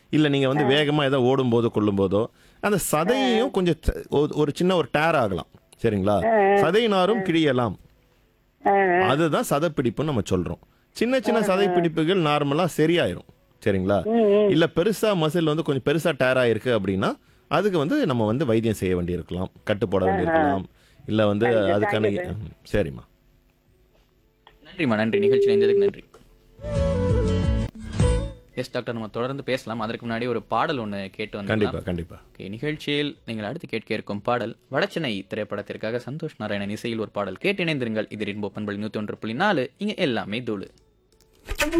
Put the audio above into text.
இல்லை நீங்கள் வந்து வேகமாக ஏதோ ஓடும்போதோ கொள்ளும்போதோ அந்த சதையையும் கொஞ்சம் த- ஒரு- ஒரு சின்ன ஒரு டேர் ஆகலாம் சரிங்களா சதை நாரும் கிழியலாம் அதுதான் சதைப்பிடிப்புன்னு நம்ம சொல்றோம் சின்ன சின்ன சதைப்பிடிப்புகள் நார்மலா சரியாயிரும் சரிங்களா இல்ல பெருசா மசில் வந்து கொஞ்சம் பெருசா டேர் ஆயிருக்கு அப்படின்னா அதுக்கு வந்து நம்ம வந்து வைத்தியம் செய்ய வேண்டியிருக்கலாம் கட்டு போட வேண்டியிருக்கலாம் இல்ல வந்து அதுக்கான ம், சரிம்மா நன்றிம்மா நன்றி நிகழ்ச்சியில் இருந்ததுக்கு நன்றி எஸ் டாக்டர் நம்ம தொடர்ந்து பேசலாம் அதற்கு முன்னாடி ஒரு பாடல் ஒன்று கேட்டு கண்டிப்பா வந்துடலாம் கண்டிப்பா ஓகே நிகழ்ச்சியில் நீங்கள் அடுத்து கேட்க இருக்கும் பாடல் வடச்சென்னை திரைப்படத்திற்காக சந்தோஷ் நாராயணன் இசையில் ஒரு பாடல் கேட்டு இணைந்திருங்கள் இது ரெயின்போ பண்பலி நூற்றி ஒன்று புள்ளி நாலு இங்கே எல்லாமே தூளு